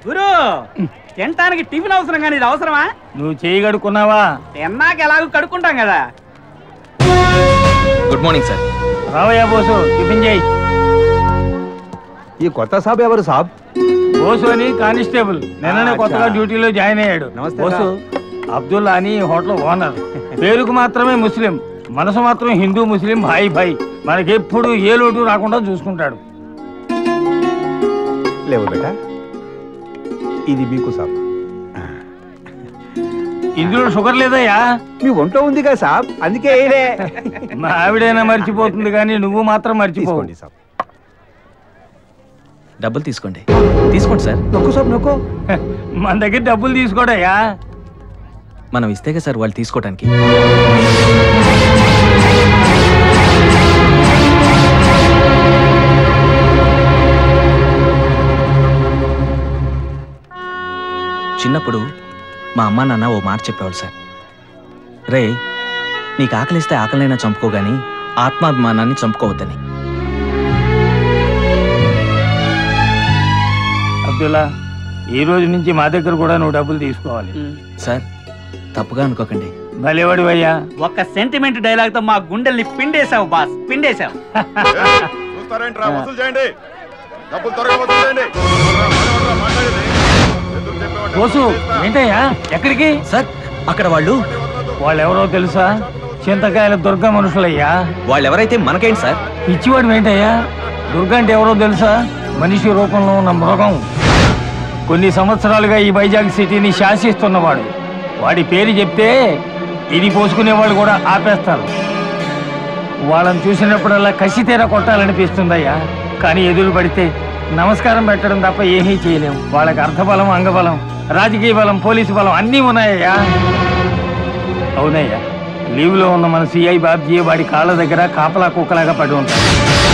గురు తినటానికి టిఫిన్ అవసరం కానీ ఇది అవసరమా నువ్వు చేయగడుకున్నావా తిన్నాక ఎలాగో కడుక్కుంటాం కదా గుడ్ మార్నింగ్ సార్ రావయ్యా బోసు టిఫిన్ చేయి ఈ కొత్త సాబ్ ఎవరు సాబ్ బోసు అని కానిస్టేబుల్ నిన్ననే ఆ, కొత్తగా అచ్చా. డ్యూటీలో జాయిన్ అయ్యాడు నమస్తే బోసు అబ్దుల్లా అని ఈ హోటల్ ఓనర్ పేరుకు మాత్రమే ముస్లిం మనసు మాత్రం హిందూ ముస్లిం భాయ్ భాయ్ మనకెప్పుడు ఏ లోటు రాకుండా చూసుకుంటాడు లేవు బేటా ఇది మీకు సాబ్ ఇందులో షుగర్ లేదయ్యా మీ ఒంట్లో ఉంది కదా సాబ్ అందుకే వేయలే మా ఆవిడైనా మర్చిపోతుంది కానీ నువ్వు మాత్రం మర్చిపోవు తీసుకోండి సాబ్ డబ్బులు తీసుకోండి తీసుకోండి సార్ నొక్కు సాబ్ నొక్కు మన దగ్గర డబ్బులు తీసుకోడయ్యా మనం ఇస్తేగా సార్ వాళ్ళు తీసుకోవడానికి చిన్నప్పుడు మా అమ్మ నాన్న ఓ మాట చెప్పేవాళ్ళు సార్ రే నీకు ఆకలిస్తే ఆకలినైనా చంపుకోగాని ఆత్మాభిమానాన్ని చంపుకోవద్దని అబ్దుల్లా ఈ రోజు నుంచి మా దగ్గర కూడా నువ్వు డబ్బులు తీసుకోవాలి సార్ తప్పుగా అనుకోకండి భలేవాడివయ్యా ఒక్క సెంటిమెంట్ డైలాగ్ తో మా గుండెల్ని పిండేశావు బాస్ పిండేశావు చూస్తారేంట్రా వసూలు చేయండి డబ్బులు త్వరగా వసూలు చేయండి మాట్లాడేది ఎదురు చెప్పేవాడు బోసు ఏంటయ్యా ఎక్కడికి సార్ అక్కడ వాళ్ళు వాళ్ళెవరో తెలుసా చింతకాయల దుర్గా మనుషులయ్యా వాళ్ళు ఎవరైతే మనకేంటి సార్ పిచ్చివాడు ఏంటయ్యా దుర్గా అంటే ఎవరో తెలుసా మనిషి రూపంలో ఉన్న మృగం కొన్ని సంవత్సరాలుగా ఈ వైజాగ్ సిటీని శాసిస్తున్నవాడు వాడి పేరు చెప్తే ఇది పోసుకునే వాళ్ళు కూడా ఆపేస్తారు వాళ్ళని చూసినప్పుడల్లా కసి తీర కొట్టాలనిపిస్తుందయ్యా కానీ ఎదురు పడితే నమస్కారం పెట్టడం తప్ప ఏమీ చేయలేము వాళ్ళకి అర్థబలం అంగబలం రాజకీయ బలం పోలీసు బలం అన్నీ ఉన్నాయ్యా అవునయ్యా లీవ్లో ఉన్న మన సిఐ బాబ్జీ వాడి కాళ్ళ దగ్గర కాపలా కుక్కలాగా పడి ఉంటాడు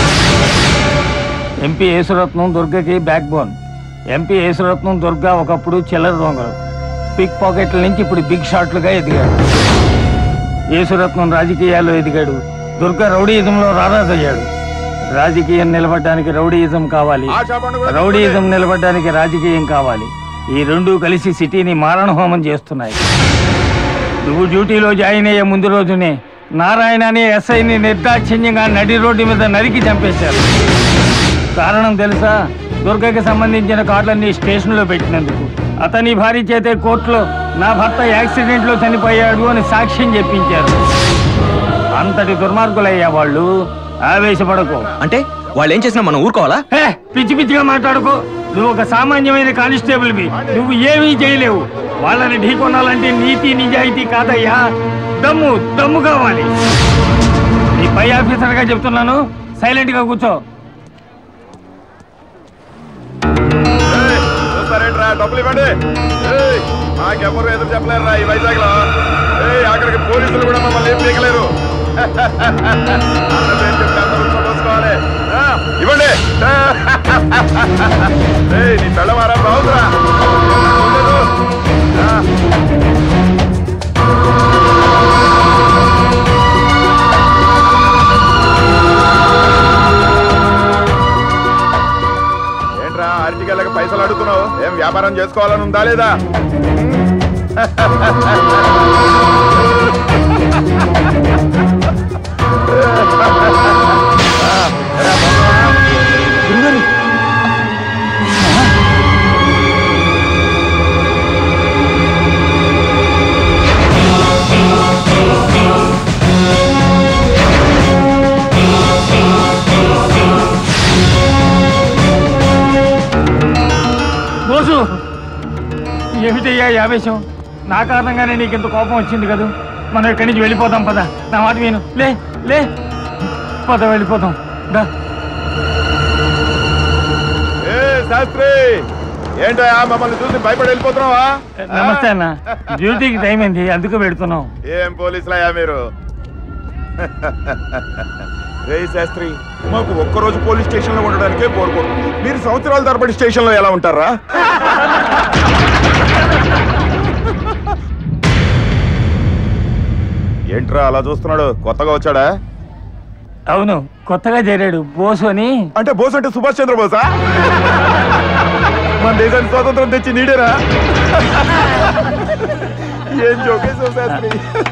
ఎంపీ యేసురత్నం దుర్గకి backbone MP Yesuratnam Durga ఒకప్పుడు చిల్లర దొంగలు పిక్ పాకెట్ల నుంచి ఇప్పుడు బిగ్ షాట్లుగా ఎదిగాడు యేసురత్నం రాజకీయాల్లో ఎదిగాడు దుర్గా రౌడీయిజంలో రారాజు అయ్యాడు రాజకీయం నిలబడడానికి రౌడీయిజం కావాలి రౌడీయిజం నిలబడడానికి రాజకీయం కావాలి ఈ రెండూ కలిసి సిటీని మారణహోమం చేస్తున్నాయి నువ్వు డ్యూటీలో జాయిన్ అయ్యే ముందు రోజునే నారాయణ అనే ఎస్ఐని నిర్దాక్షిణ్యంగా నడి రోడ్డు మీద నరికి చంపేశారు కారణం తెలుసా దుర్గకి సంబంధించిన కార్డులన్నీ స్టేషన్లో పెట్టినందుకు అతని భార్య చేతే కోర్టులో నా భర్త యాక్సిడెంట్లో చనిపోయాడు అని సాక్ష్యం చెప్పించారు అంతటి దుర్మార్గులయ్యా వాళ్ళు ఆవేశపడకు అంటే వాళ్ళు ఏం చేసినా మనం ఊరుకోవాలా హే, పిచ్చి పిచ్చిగా మాట్లాడుకో నువ్వు ఒక సామాన్యమైన కానిస్టేబుల్వి నువ్వు ఏమీ చేయలేవు వాళ్ళని ఢీకొనాలంటే నీతి నిజాయితీ కాదయ్యా దమ్ము దమ్ము కావాలి నీ పై ఆఫీసర్గా చెప్తున్నాను సైలెంట్ గా కూర్చో ఏయ్, చూస్తారేంట్రా డబ్బులు ఇవ్వండి ఏయ్, మాకెవ్వరు ఎదురు చెప్పలేరురా ఈ వైజాగ్ లో ఏయ్ అక్కడికి పోలీసులు కూడా మమ్మల్ని ఏం పీకలేరు అన్న పేరు చెప్తే అందరూ చూసుకోవాలి ఆ, ఇవ్వండి ఏయ్, నీ పెళ్ళమారా బాగుందిరా ఆ. ఏంట్రా అరటికెళ్ళకి పైసలు అడుగుతున్నావు ఏం వ్యాపారం చేసుకోవాలని ఉందా లేదా బోసు ఏమిటయ్యా ఈ ఆవేశం నా కారణంగానే నీకు ఇంత కోపం వచ్చింది కదూ మనం ఇక్కడి నుంచి వెళ్ళిపోదాం పద నా మాట విను లే లే పద వెళ్ళిపోదాం దా ఏ శాస్త్రి ఏంటయ్యా మమ్మల్ని చూసి భయపడి వెళ్ళిపోతున్నావా నమస్తే అన్న డ్యూటీకి టైం అయింది అందుకు పెడుతున్నాం ఏం పోలీసులయ్యా మీరు రే శాస్త్రి మాకు ఒక్కరోజు పోలీస్ స్టేషన్ లో ఉండడానికే కోరుకుంటుంది మీరు సంవత్సరాల తరబడి స్టేషన్ లో ఎలా ఉంటారా ఏంట్రా అలా చూస్తున్నాడు కొత్తగా వచ్చాడా అవును కొత్తగా చేరాడు బోసు అని అంటే బోస్ అంటే సుభాష్ చంద్రబోసా మన దేశానికి స్వాతంత్రం తెచ్చి నీడేరా ఏం జోకేశావు శాస్త్రి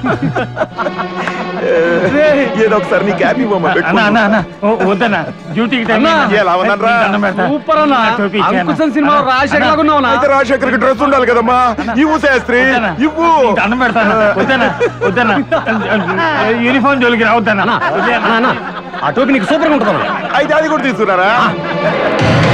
ఏదో ఒకసారి నీ క్యాప్ ఇవ్వమ్మా అన్న అన్న అన్న ఓ, వద్దన్నా డ్యూటీకి టైం అయింది. ఎలా ఉన్నానురా? దండం పెడతా. సూపర్ అన్న నా టోపీ ఇచ్చేయన్నా. అంకుశం సినిమాలో రాజశేఖర్ లాగా ఉన్నావునా అయితే రాజశేఖర్కి డ్రెస్ ఉండాలి కదమ్మా ఇవ్వు శాస్త్రి వద్దన్నా. ఇవ్వు నీకు దండం పెడతాను వద్దన్నా వద్దన్నా యూనిఫామ్ జోలికి రావద్దన్నా అన్న, అన్న, అన్న, ఆ టోపీ నీకు సూపర్ గా ఉంటుంది అయితే అది కూడా తీసుకున్నారా